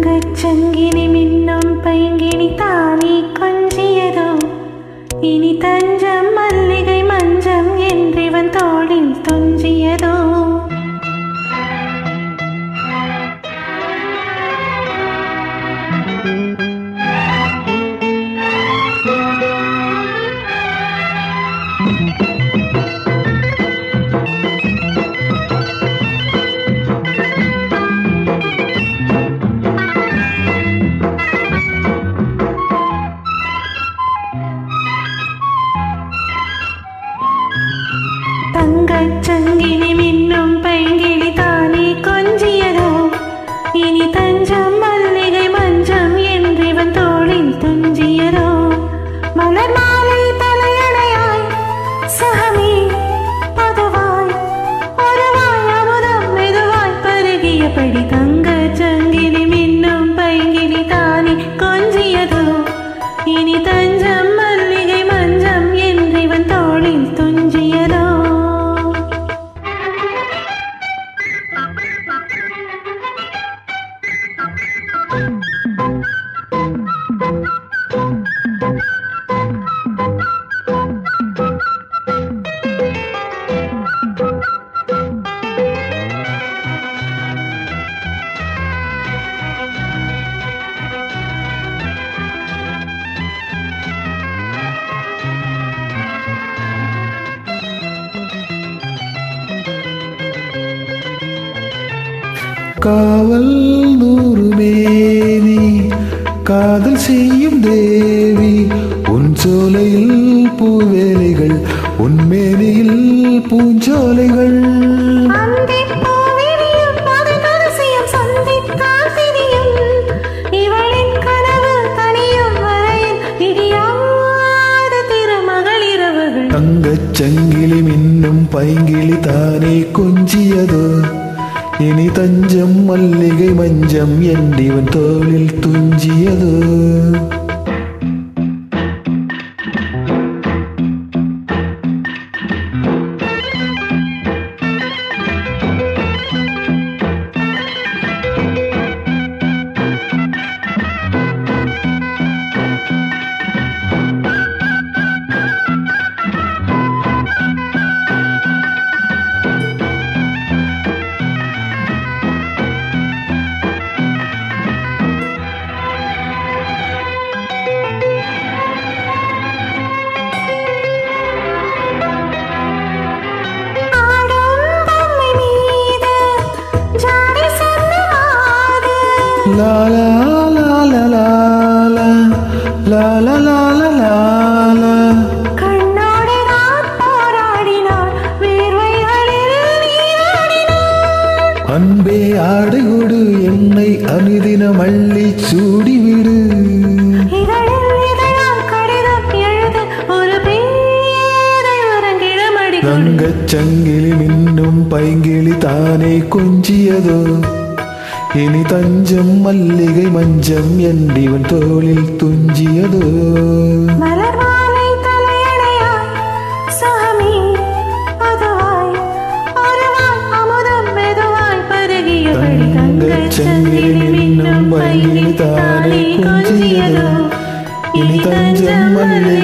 தங்கச்சங்கினி மின்னும் பைங்கினி தானே கொஞ்சியதோ இனி தஞ்சம் மல்லிகை மஞ்சம் என்றிவன் தோளில் துஞ்சியதோ தங்கச்சங்கினி மின்னும் பைங்கிளி தானே கொஞ்சியதோ இனி தஞ்சம் மல்லிகை மஞ்சம் என்றிவன் தோளில் துஞ்சியதோ மலர் மாலை தலையணையாய் சகமே பதுவாய் ஒருவாய் அமுதம் மெதுவாய் பருகியபடி தங்கச்சங்கிலி மின்னும் பைங்கிளி தானே கொஞ்சியதோ இனி தஞ்சம் மல்லிகை மஞ்சம் என்றிவன் தோளில் துஞ்சியதோ காவல் நூறு மேனி காதல் செய்யும் தேவி உன் சோலையில் பூவேலைகள் உன் மேனியில் பூஞ்சோலைகள் அந்திப் பூவிரியும் பகதரசியும் சந்தித்தால் திரியும். இவளின் கனவு தனியும் வரையில் விடியாத திருமகள் இரவுகள். தங்கச் சங்கிலி மின்னும் பைங்கிளி தானே கொஞ்சியதோ இனி தஞ்சம் மல்லிகை மஞ்சம் என்றிவன் தோளில் துஞ்சியதோ ஆடும் பொம்மை மீது ஜாடை சொன்னவாறு. லா லா லா லா லா லா லா லா லா லா லா லா கண்ணோடு நான் போராடினாள் வேர்வைகளில் நீராடினாள் அன்பே ஆடுகொடு என்னை அனுதினம் அள்ளி சூடிவிடு இதழில் இதழால் கடிதம் எழுத ஒரு பேதை அரங்கிடமடி கொடு. தங்கச் சங்கிலி மின்னும் பைங்கிளி தானே கொஞ்சியதோ இனி தஞ்சம் மல்லிகை மஞ்சம் என்றிவன் தோளில் துஞ்சியதோ மலர் மாலை தலையணையாய் சுகமே அதுவாய் ஒருவாய் அமுதம் மெதுவாய் பருகியபடி தங்கச் சங்கிலி மின்னும் பைங்கிளி தானே கொஞ்சியதோ இனி தஞ்சம் மல்லிகை